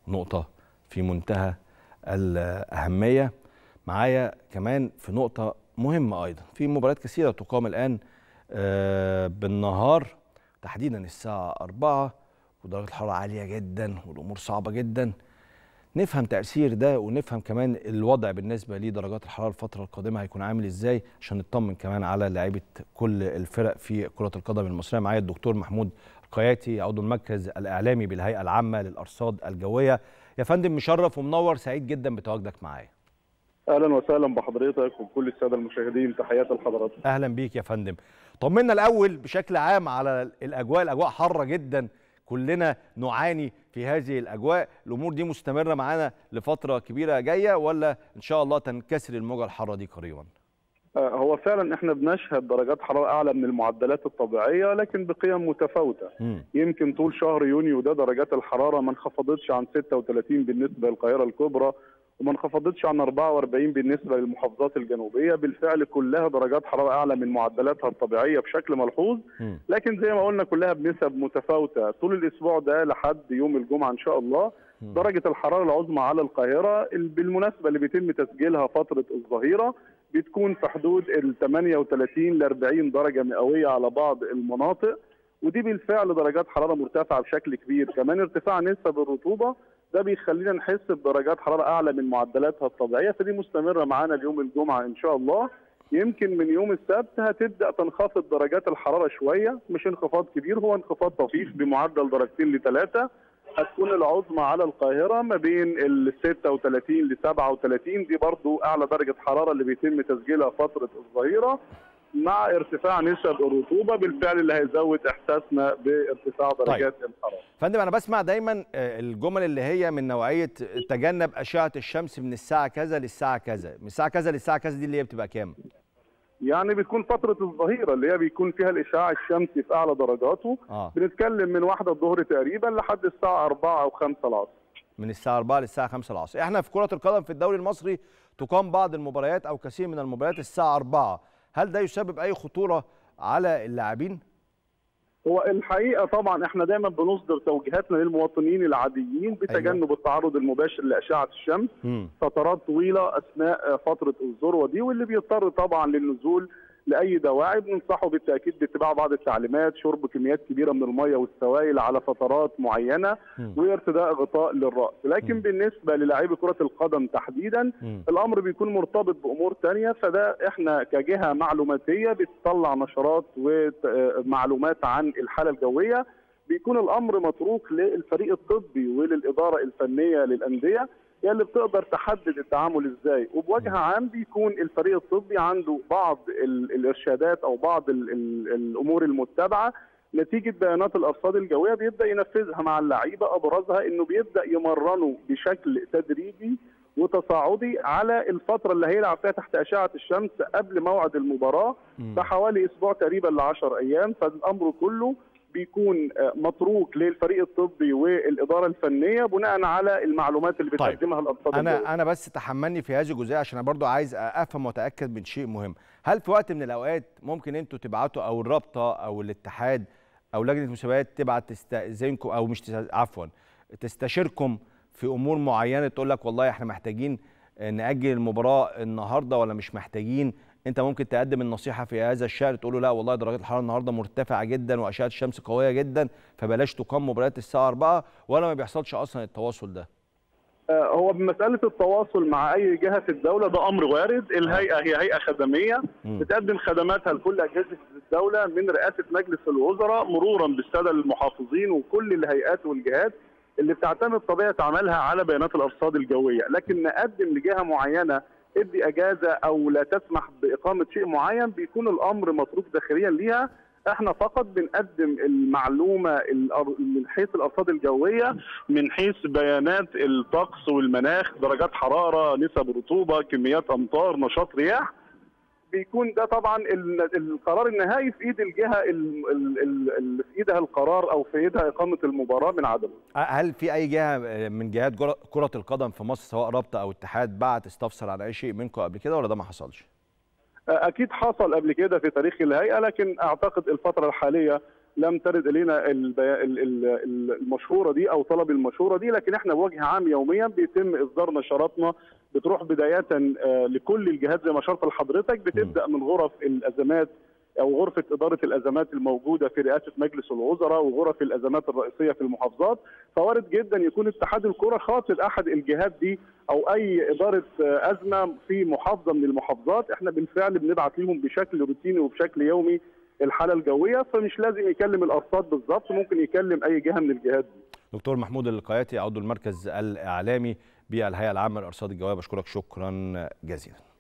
نقطة في منتهى الأهمية معايا كمان في نقطة مهمة أيضا في مباريات كثيرة تقام الآن آه، بالنهار تحديدا الساعة 4 ودرجة الحرارة عالية جدا والأمور صعبة جدا نفهم تأثير ده ونفهم كمان الوضع بالنسبة لدرجات الحرارة الفترة القادمة هيكون عامل ازاي عشان نطمن كمان على لعيبة كل الفرق في كرة القدم المصرية معايا الدكتور محمود القياتي عضو المركز الإعلامي بالهيئة العامة للأرصاد الجوية يا فندم مشرف ومنور سعيد جدا بتواجدك معايا اهلا وسهلا بحضرتك وكل الساده المشاهدين تحياتي لحضراتكم اهلا بيك يا فندم طمنا الاول بشكل عام على الاجواء الاجواء حاره جدا كلنا نعاني في هذه الاجواء الامور دي مستمره معانا لفتره كبيره جايه ولا ان شاء الله تنكسر الموجه الحاره دي قريبا آه، هو فعلا احنا بنشهد درجات حراره اعلى من المعدلات الطبيعيه لكن بقيم متفاوته مم. يمكن طول شهر يونيو ده درجات الحراره ما انخفضتش عن 36 بالنسبه للقاهره الكبرى وما انخفضتش عن 44 بالنسبه للمحافظات الجنوبيه بالفعل كلها درجات حراره اعلى من معدلاتها الطبيعيه بشكل ملحوظ مم. لكن زي ما قلنا كلها بنسب متفاوته طول الاسبوع ده لحد يوم الجمعه ان شاء الله مم. درجه الحراره العظمى على القاهره ال- بالمناسبه اللي بيتم تسجيلها فتره الظهيره بتكون في حدود ال 38 ل 40 درجه مئويه على بعض المناطق ودي بالفعل درجات حراره مرتفعه بشكل كبير كمان ارتفاع نسب الرطوبه ده بيخلينا نحس بدرجات حراره اعلى من معدلاتها الطبيعيه فدي مستمره معانا ليوم الجمعه ان شاء الله يمكن من يوم السبت هتبدا تنخفض درجات الحراره شويه مش انخفاض كبير هو انخفاض طفيف بمعدل درجتين لثلاثه هتكون العظمى على القاهره ما بين ال 36 ل 37 دي برضو اعلى درجه حراره اللي بيتم تسجيلها فتره الظهيره مع ارتفاع نسب الرطوبه بالفعل اللي هيزود احساسنا بارتفاع درجات الحراره. فندم انا بسمع دايما آه، الجمل اللي هي من نوعيه تجنب اشعه الشمس من الساعه كذا للساعه كذا من الساعه كذا للساعه كذا دي اللي هي بتبقى كام يعني بتكون فتره الظهيره اللي هي بيكون فيها الاشعاع الشمسي في اعلى درجاته اه بنتكلم من واحدة الظهر تقريبا لحد الساعه 4 او 5 العصر. من الساعه 4 للساعه 5 العصر احنا في كره القدم في الدوري المصري تقام بعض المباريات او كثير من المباريات الساعه 4 هل ده يسبب اي خطوره على اللاعبين هو الحقيقه طبعا احنا دايما بنصدر توجيهاتنا للمواطنين العاديين بتجنب التعرض المباشر لاشعه الشمس امم فترات طويله اثناء فتره الذروه دي واللي بيضطر طبعا للنزول لاي دواعي بننصحه بالتاكيد باتباع بعض التعليمات شرب كميات كبيره من الميه والسوائل على فترات معينه مم. وارتداء غطاء للراس لكن مم. بالنسبه للاعيبه كره القدم تحديدا مم. الامر بيكون مرتبط بامور تانية فده احنا كجهه معلوماتيه بتطلع نشرات ومعلومات عن الحاله الجويه بيكون الامر متروك للفريق الطبي وللاداره الفنيه للانديه هي اللي بتقدر تحدد التعامل ازاي وبوجه عام بيكون الفريق الطبي عنده بعض ال- الارشادات او بعض ال ال الامور المتبعه نتيجه بيانات الارصاد الجويه بيبدا ينفذها مع اللعيبه ابرزها انه بيبدا يمرنوا بشكل تدريجي وتصاعدي على الفتره اللي هيلعب فيها تحت اشعه الشمس قبل موعد المباراه مم. بحوالي اسبوع تقريبا ل 10 ايام فالامر كله بيكون آه، متروك للفريق الطبي والاداره الفنيه بناء على المعلومات اللي طيب. بتقدمها الارصاد الجوية. انا انا بس تحملني في هذه الجزئيه عشان انا برضو عايز افهم واتاكد من شيء مهم هل في وقت من الاوقات ممكن انتوا تبعتوا او الرابطه او الاتحاد او لجنه المسابقات تبعت تستاذنكم او مش تست- عفوا تستشيركم في امور معينه تقول لك والله احنا محتاجين ناجل المباراه النهارده ولا مش محتاجين انت ممكن تقدم النصيحه في هذا الشهر تقول له لا والله درجات الحراره النهارده مرتفعه جدا واشعه الشمس قويه جدا فبلاش تقام مباريات الساعه 4 ولا ما بيحصلش اصلا التواصل ده آه، هو بمساله التواصل مع اي جهه في الدوله ده امر وارد الهيئه هي هيئه خدميه مم. بتقدم خدماتها لكل اجهزه الدوله من رئاسه مجلس الوزراء مرورا بالساده المحافظين وكل الهيئات والجهات اللي بتعتمد طبيعه عملها على بيانات الارصاد الجويه لكن نقدم لجهه معينه ادي اجازه او لا تسمح باقامه شيء معين بيكون الامر متروك داخليا ليها احنا فقط بنقدم المعلومه الأر- من حيث الارصاد الجويه من حيث بيانات الطقس والمناخ درجات حراره نسب رطوبه كميات امطار نشاط رياح بيكون ده طبعا ال- القرار النهائي في ايد الجهه ال- ال- ال- اللي في ايدها القرار او في ايدها اقامه المباراه من عدمه هل في اي جهه من جهات جر- كره القدم في مصر سواء رابطه او اتحاد بعت استفسر عن اي شيء منكم قبل كده ولا ده ما حصلش؟ اكيد حصل قبل كده في تاريخ الهيئه لكن اعتقد الفتره الحاليه لم ترد الينا المشهوره دي او طلب المشوره دي لكن احنا بوجه عام يوميا بيتم اصدار نشراتنا بتروح بدايه لكل الجهات زي ما شرط لحضرتك بتبدا من غرف الازمات او غرفه اداره الازمات الموجوده في رئاسه مجلس الوزراء وغرف الازمات الرئيسيه في المحافظات فوارد جدا يكون اتحاد الكره خاطب احد الجهات دي او اي اداره ازمه في محافظه من المحافظات احنا بالفعل بنبعت لهم بشكل روتيني وبشكل يومي الحاله الجويه فمش لازم يكلم الارصاد بالظبط ممكن يكلم اي جهه من الجهات دي. دكتور محمود القياتي عضو المركز الاعلامي بالهيئه العامه للارصاد الجويه بشكرك شكرا جزيلا.